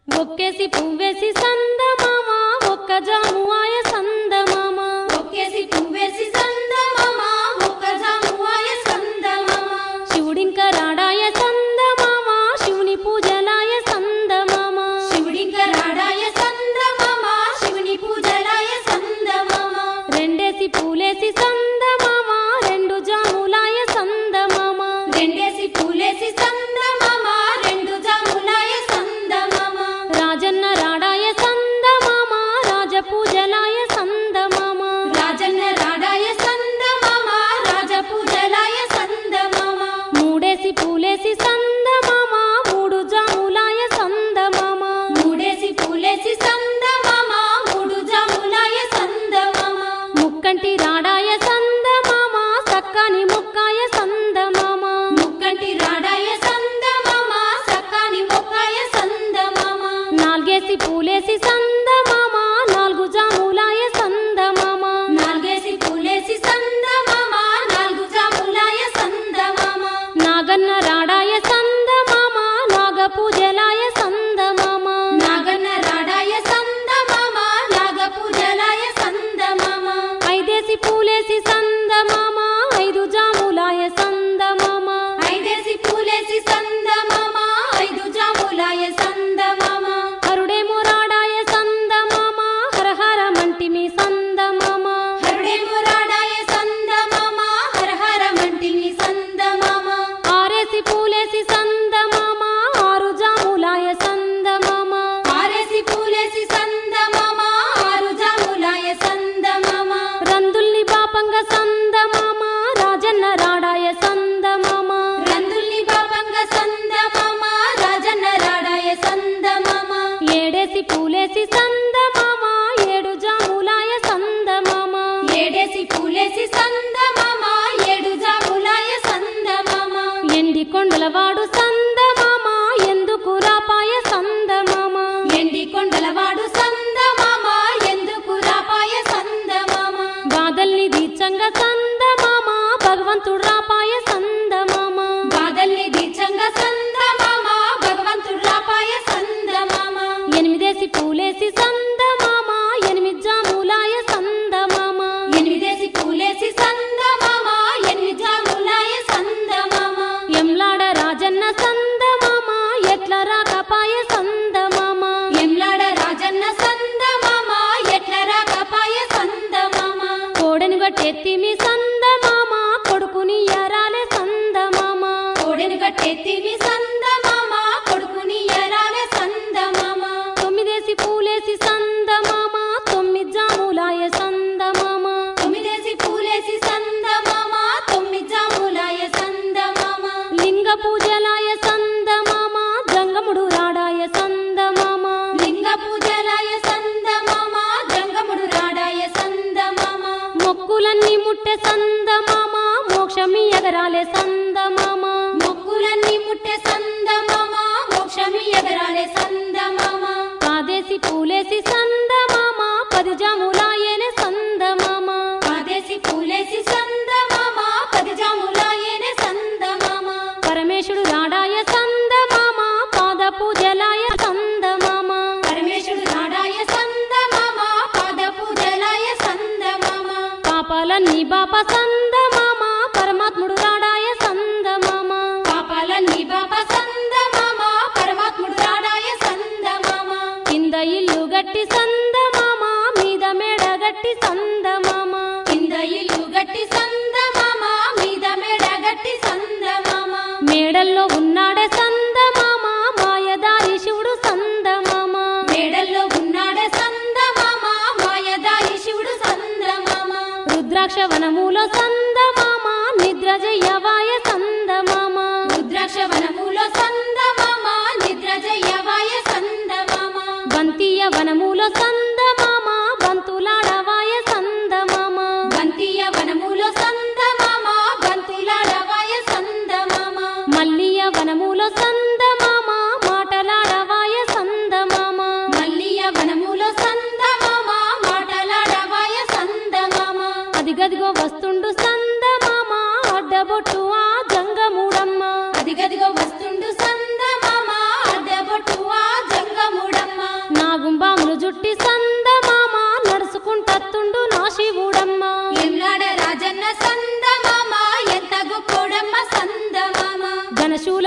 ఒక్కేసి పువ్వేసి సందమామ ఒక్క జాము ఆయ సందమామ ఒక్కేసి పువ్వేసి సందమామ ఒక్క జామువాయ సందమామ శివుడింక రాడాయ సందమామ శివుని పూజలాయ సందమామ శివుడింక రాడాయ సందమామ శివుని పూజలాయ సందమామ రెండేసి పూలేసి సందమామ రెండు జాములాయ సందమామ రెండేసి పూలేసి సందమామ రెండు జాములాయ సందమామ రాజన్న రాడాయ సందమామ రాజ పూజలాయ సందమామ రాజన్న రాడాయ సందమామ రాజ పూజలాయ సందమామ మూడేసి పూలేసి సందమామ మూడు జాములాయ సందమామ మూడేసి పూలేసి సందమామ మూడు జాములాయ సందమామ ముక్కంటి రాడాయ సందమామ సక్కని ముక్కాయ సందమామ ముక్కంటి రాడాయ సందమామ సక్కాని మొక్కాయ సందమామ నాలుగేసి పూలేసి సందమామ నాలుగు జాములాయ సందమామ నాలుగేసి పూలేసి సందమామ నాలుగు జాములాయ సందమామ నాగన్న రాడాయ సందమామ నాగ పూజలాయ సందమామ నాగన్న రాడాయ సందమామ నాగ పూజలాయ సందమామ ఐదేసి పూలేసి సందమామ ఐదు జాములాయ సందమామ ఐదేసి పూలేసి సందమామ ఐదు జాములాయ సందమామ హరుడేమో రాడాయ సందమామ హరహర మంటిమి సందమామ హరుడేమో రాడాయ సందమామ హర హర మంటిని సందమామ ఆరేసి పూలేసి సందమామ ఆరు జాములాయ సందమామ ఆరేసి పూలేసి సందమామ ఆరు జాములాయ సందమామ రందుల్ని పాపంగ సందమామ రాజన్న రాడాయ సందమామ రందుల్ని పాపంగ సందమామ రాజన్న రాడాయ సందమామ ఏడేసి పూలేసి సందమామ ఏడు జాములాయ సందమామ ఏడేసి పూలేసి సందమామ ఏడు జాములాయ సందమామ ఎండి కొండలవాడు సందమామ ఎందుకు రాపాయ సందమామ ఎండి కొండలవాడు సందమామ ఎందుకు రాపాయ సందమామ బాదల్ని దీచంగ సందమామ భగవంతుడు రాపాయ సందమామ బాదల్ని దీచంగ సందమామ భగవంతుడు రాపాయ సందమామ ఎనిమిదేసి పూలేసి సందమామ ఎనిమిది జాములాయ సందమామ ఎనిమిదేసి పూలేసి సందమామ ఎనిమిది జాములాయ సందమామ ఎంలాడ రాజన్న సందమామ ఎట్ల రాకపాయ సందమామ ఎంలాడ రాజన్న సందమామ ఎట్ల రాకపాయ సందమామ కోడెను గట్టెత్తిమి సందమామ కొడుకుని ఎరాలే సందమామ కోడెను కట్టెత్తివి సందమామ కొడుకుని ఎరాలే సందమామ తొమ్మిదేసి పూలేసి సందమామ తొమ్మిది జాములాయ సందమామ తొమ్మిదేసి పూలేసి సందమామ తొమ్మిది జాములాయ సందమామ లింగ పూజలాయ సందమామ జంగముడు రాడాయ సందమామ లింగ పూజలాయ సందమామ జంగముడు రాడాయ సందమామ మొక్కులన్నీ ముట్టె సందమామ మోక్షమి ఎగరాలే సందమామ మొక్కులన్నీ ముట్టె సందమామ మోక్షమి ఎగరాలే సందమామ కాదేసి పూలేసి సందమామ పది జాములాయనే సందమామ ఆదేశి పూలేసి సందమామ పది జాములాయనే సందమామ పరమేశుడు రాడాయ సందమామ పాద పూజలాయ సందమామ పరమేశుడు రాడాయ సందమామ పాద పూజలాయ సందమామ పాపాలన్నీ బాప సందమామ పరమాత్ముడు రాడాయ సందమామ పాపాలన్నీ బాప సందమామ పరమాత్ముడు రాడాయ సందమామ కింద ఇల్లు గట్టి సందమామ మీద మేడ గట్టి సందమామ కింద ఇల్లు గట్టి సందమామ మీద మేడ గట్టి సందమామ మేడల్లో ఉన్నాడే సందమామ మాయదారి శివుడు సందమామ మేడల్లో ఉన్నాడే సందమామ మాయదారి శివుడు సందమామ రుద్రాక్ష వనములో సందమామ నిద్ర జయ్యవాయ సందమామ రుద్రాక్ష వనములో సందమామ నిద్ర జయ్యవాయ సందమామ బంతియ వనములో సందమామ బంతులాడవాయ సందమామ బంతియ వనములో సందమామ బంతులాడవాయ సందమామ మల్లియ వనములో సందమామ మాటలాడవాయ సందమామ మల్లియ వనములో సందమామ మాటలాడవాయ సందమామ అదిగదిగో వస్తుండు సంద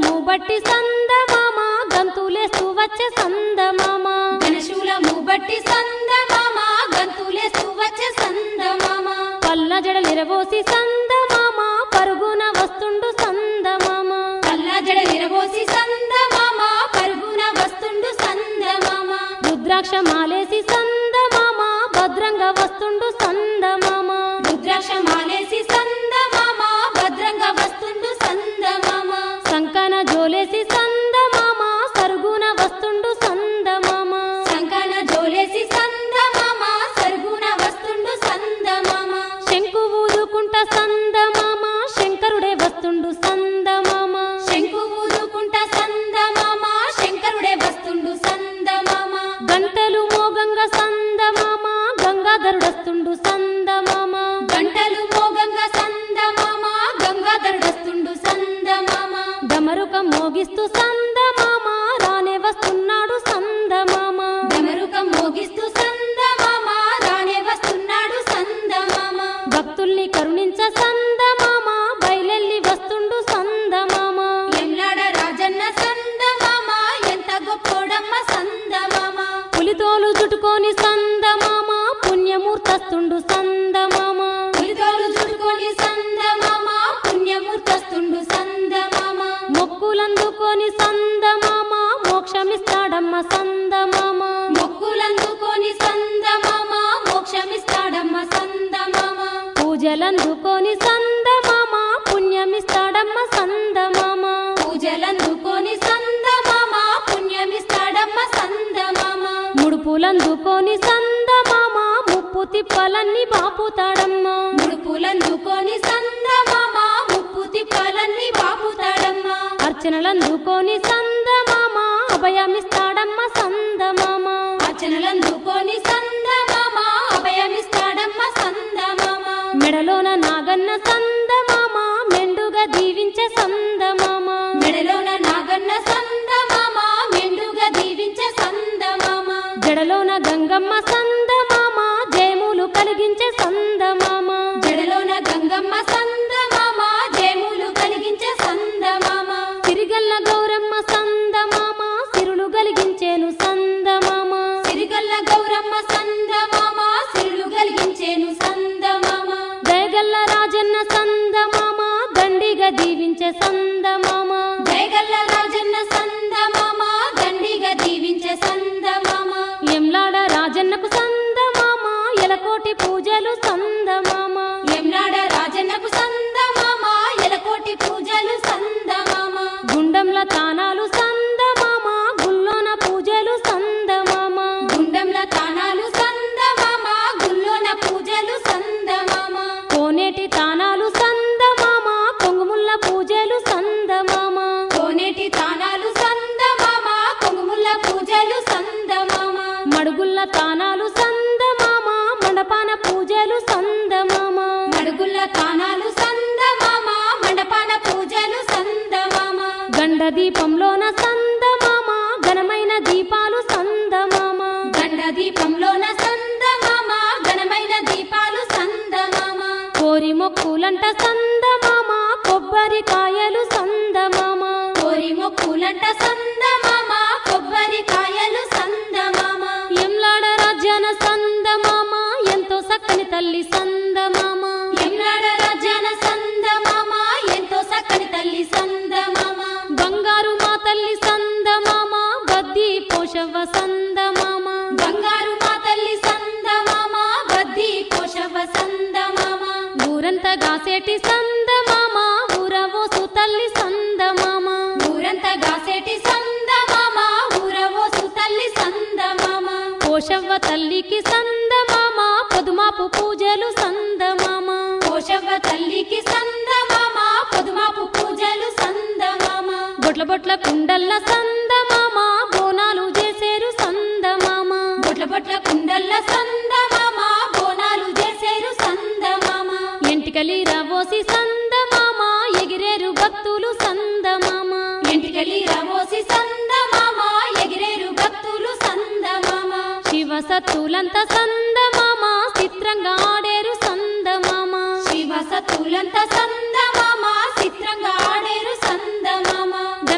ఘనశూలము బట్టి సందమామ గంతులేస్తూ వచ్చే సందమామ ఘనశూలము బట్టి సందమామ గంతులేస్తూ వచ్చే సందమామ పల్ల జడలిరబోసి సందమామ పరుగున వస్తుండు సందమామ కళ్ళ జడ విరబోసి సందమామ పరుగున వస్తుండు సందమామ రుద్రాక్ష మాలేసి సందమామ భద్రంగా వస్తుండు సందమామ రుద్రాక్ష మాలేసి సందమామ భద్రంగా వస్తుండు సందమామ సంకన జోలేసి సందమామ సరుగున వస్తుండు సందమామ సంకన జోలేసి సందమామ సరుగున వస్తుండు సందమామ శంకు ఊదుకుంట సందమామ శంకరుడే వస్తుండు సందమామ శంకు ఊదుకుంట సందమామ శంకరుడే వస్తుండు సందమామ గంటలు మోగంగా సందమామ గంగాధరుడస్తుండు సందమామ గంటలు మోగంగా సందమామ గంగాధరుడస్తుండు సందమామ డమరుకం మోగిస్తూ సందమామ రానే వస్తున్నాడు సందమామ డమరుకం మోగిస్తూ సందమామ రానే వస్తున్నాడు సందమామ భక్తుల్ని కరుణించ సందమామ బయలెల్లి వస్తుండు సందమామ ఎంలాడ రాజన్న సందమామ ఎంత గొప్పోడమ్మ సందమామ పులితోలు చుట్టుకొని సందమామ పుణ్యమూర్తస్తుండు సందమామ పులితోలు చుట్టుకొని సందమామ పుణ్యమూర్తస్తుండు సందమామ మొక్కులందుకొని సందమామ మోక్షమిస్తాడమ్మ సందమామ మొక్కులందుకొని సందమామ మోక్షమిస్తాడమ్మ సందమామ పూజలందుకొని సందమామ పుణ్యమిస్తాడమ్మ సందమామ పూజలందుకొని సందమామ పుణ్యమిస్తాడమ్మ సందమామ ముడుపులందుకొని సందమామ ముప్పు తిప్పలన్నీ బాపుతాడమ్మ ముడుపులందుకొని సందమామ ముప్పు తిప్పాలన్నీ బాపుతాడమ్మ అర్చనలందుకొని సందమామ అభయమిస్తాడమ్మ సందమామ అర్చనలందుకొని సందమామ అభయమిస్తాడమ్మ సందమామ మెడలోన నాగన్న సందమామ మెండుగా దీవించే సందమామ మెడలోన నాగన్న సందమామ మెండుగా దీవించే సందమామ జడలోన గంగమ్మ సందమామ జయములు కలిగించే సందమామ జడలోన గంగమ్మ సందమామ జయములు కలిగించే సందమామ తిరిగల్ల గౌరమ్మ సందమామ సిరులు కలిగించేను సందమామ సిరిగల్ల గౌరమ్మ సందమామ సిరులు కలిగించేను సందమామ దయగల్ల రాజన్న సందమామ దండిగా దీవించే సందమామ జయగల్ల రాజన్న సందమామ దండిగా దీవించే సందమామ ఎంలాడ రాజన్నకు సందమామ ఎలకోటి పూజలు సందమామ ఎంనాడ రాజన్నకు సందమామ ఎలకోటి పూజలు సందమామ గుండంల తానాలు సందమామ గుల్లోన పూజలు సందమామ గుండంల తానాలు సందమామ గుల్లోన పూజలు సందమామ కోనేటి తానాలు సందమామ కొంగుముల్ల పూజలు సందమామ కోనేటి తానాలు సందమామ కొంగుముల్ల పూజలు సందమామ మడుగుల్ల తానాలు సందమామ మండపాన పూజలు సందమామ మడుగుల్ల తానాలు సందమామ మండపాన పూజలు సందమామ గండ దీపంలోన సందమామ ఘనమైన దీపాలు సందమామ గండ దీపంలోన సందమామ ఘనమైన దీపాలు సందమామ కోరి మొక్కులంట సందమామ కొబ్బరికాయలు సందమామ కోరి మొక్కులంట సందమామ కొబ్బరికాయలు సందమామ ఎంలాడ రాజ్యాన సందమామ ఎంతో చక్కని తల్లి సందమామ ఎంనాడ రాజ్యాన సందమామ ఎంతో చక్కని తల్లి సందమామ బంగారు మా తల్లి సందమామ బద్ది పోషవ్వ సందమామ బంగారు మా తల్లి సందమామ బద్ది కోశవ సందమామ ఊరంతా గాసేటి సందమామ ఊరవోసు తల్లి సందమామ ఊరంతా గాసేటి సందమామ ఊరవోసు తల్లి సందమామ పోషవ్వ తల్లికి సందమామ పొదుమాపు పూజలు సందమామ కోశవ తల్లికి సందమామ పొదుమాపు పూజలు సందమామ బొట్ల బొట్ల కుండల్ల సందమామ బోనాలు చేసేరు సందమామ బొట్ల బొట్ల కుండల్ల సందమామ బోనాలు చేసేరు సందమామ ఎంటికలి రవోసి సందమామ ఎగిరేరు భక్తులు సందమామ ఎంటికలి రవోసి సందమామ ఎగిరేరు భక్తులు సందమామ శివ సత్తులంత సందమామ చిత్రంగా ఆడేరు సందమామ శివ సతులంత సందమామ చిత్రంగా ఆడేరు సందమామ ఘన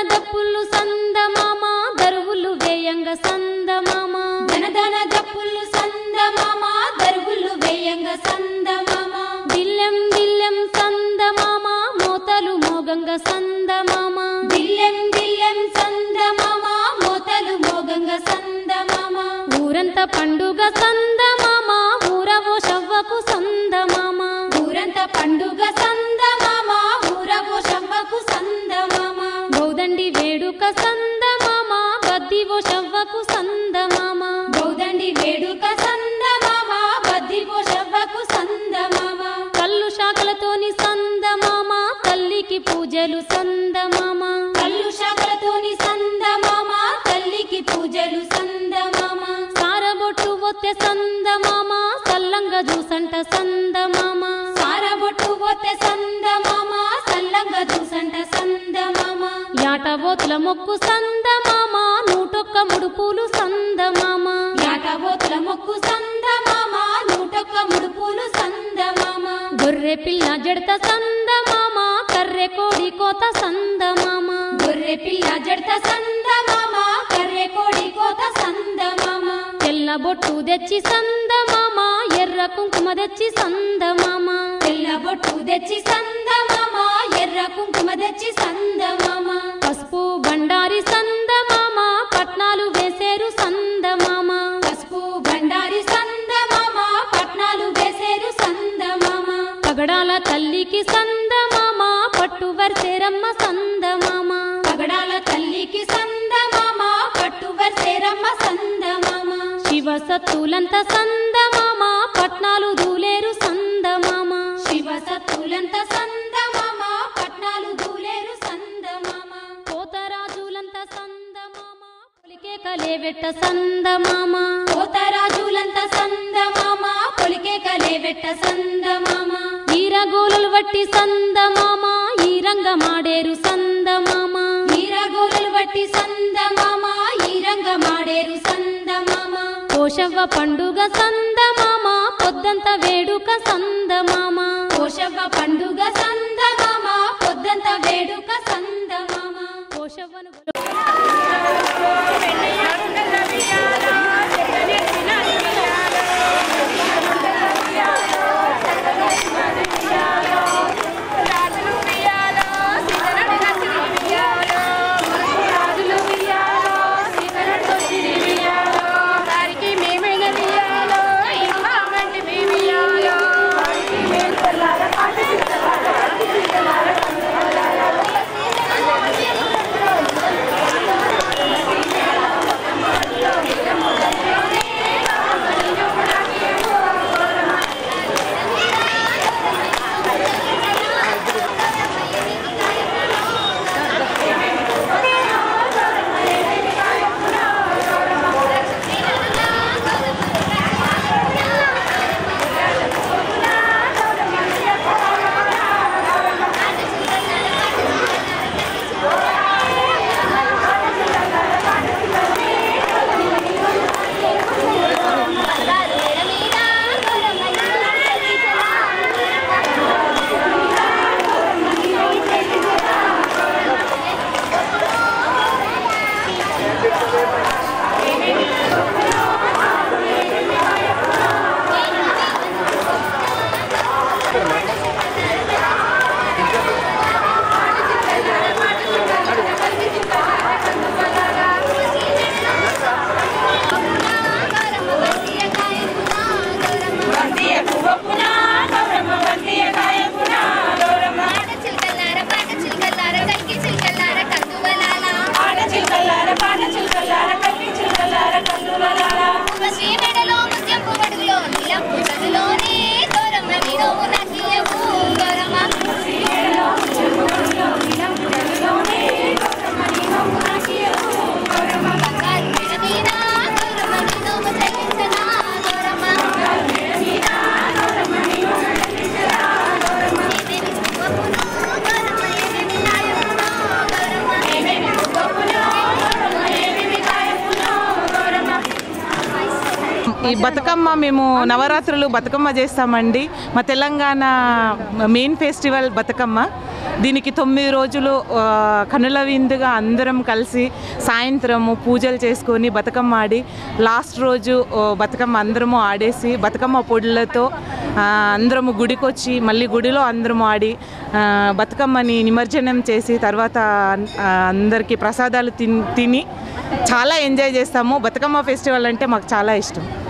దప్పులు సందమామ దరువులు వేయంగ సందమామ ధనధన దప్పులు సందమామ దరుగులు వేయంగ సందమామ దిల్లెం దిల్లెం సందమామ మోతలు మోగంగ సందమామ దిల్లెం దిల్లెం సందమామ మోతలు మోగంగ సందమామ ఊరంతా పండుగ సందమామ ఊరవో శవ్వకు సందమామ ఊరంత పండుగ సందమామ ఊరవో శవ్వకు సందమామ గౌదండి వేడుక సందమామ బద్దివో శవ్వకు సందమామ గౌదండి వేడుక సందమామ బద్దిపో శవ్వకు సందమామ కళ్ళు శాఖలతోని సందమామ తల్లికి పూజలు సందమామ కళ్ళు శాఖలతోని సందమామ తల్లికి పూజలు సందమామ సారబొట్టు ఒత్తె సందమామ సల్లంగ జూసంట సందమామ సారబొట్టు పోతే సందమామ సల్లంగ చూసంట సందమామ యాటబోతుల మొక్కు సందమామ నూటొక్క ముడుపులు సందమామ యాటబోతుల మొక్కు సందమామ నూటొక్క ముడుపులు సందమామ గొర్రె పిల్ల జడత సందమామ కర్రె కోడి కోత సందమామ గొర్రె పిల్ల జడత సందమామ కర్రె కోడి కోత సందమామ తెల్ల బొట్టు తెచ్చి సందమామ ఎర్ర కుంకుమ తెచ్చి సందమామ తెల్ల బొట్టు తెచ్చి సందమామ ఎర్ర కుంకుమ తెచ్చి సందమామ పసుపు బండారి సందమామ పట్నాలు వేసేరు సందమామ పసుపు బండారి సందమామ పట్నాలు వేసేరు సందమామ పగడాల తల్లికి సందమామ పట్టు వర్సేరమ్మ సందమామ పగడాల తల్లికి సందమామ పట్టు వర్సేరమ్మ సందమామ శివ సత్తులంత సందమామ పట్నాలు దూలేరు సందమామ శివ సత్తులంత సందమామ పట్నాలు దూలేరు సందమామ కోతరాజులంత సందమామ పొలికే కలేవెట్ట సందమామ కోతరాజులంత సందమామ పొలికే కలేవెట్ట సందమామ ఈరగోలలు వట్టి సందమామ ఈ రంగమాడేరు సందమామ ఈరగోలలు బట్టి సందమామ ఈ రంగ మాడేరు సందమామ కోశవ్వ పండుగ సందమామ పొద్దంత వేడుక సందమామ కోశవ్వ పండుగ సందమామ పొద్దంత వేడుక సందమామ కోశవ్వను ఈ బతుకమ్మ మేము నవరాత్రులు బతుకమ్మ చేస్తామండి మా తెలంగాణ మెయిన్ ఫెస్టివల్ బతుకమ్మ దీనికి తొమ్మిది రోజులు ఆ, కనుల విందుగా అందరం కలిసి సాయంత్రము పూజలు చేసుకొని బతుకమ్మ ఆడి లాస్ట్ రోజు ఆ, బతుకమ్మ అందరము ఆడేసి బతుకమ్మ పొడులతో ఆ, అందరము గుడికి వచ్చి మళ్ళీ గుడిలో అందరము ఆడి ఆ, బతుకమ్మని నిమజ్జనం చేసి తర్వాత ఆ, అందరికీ ప్రసాదాలు తిన్ తిని చాలా ఎంజాయ్ చేస్తాము బతుకమ్మ ఫెస్టివల్ అంటే మాకు చాలా ఇష్టం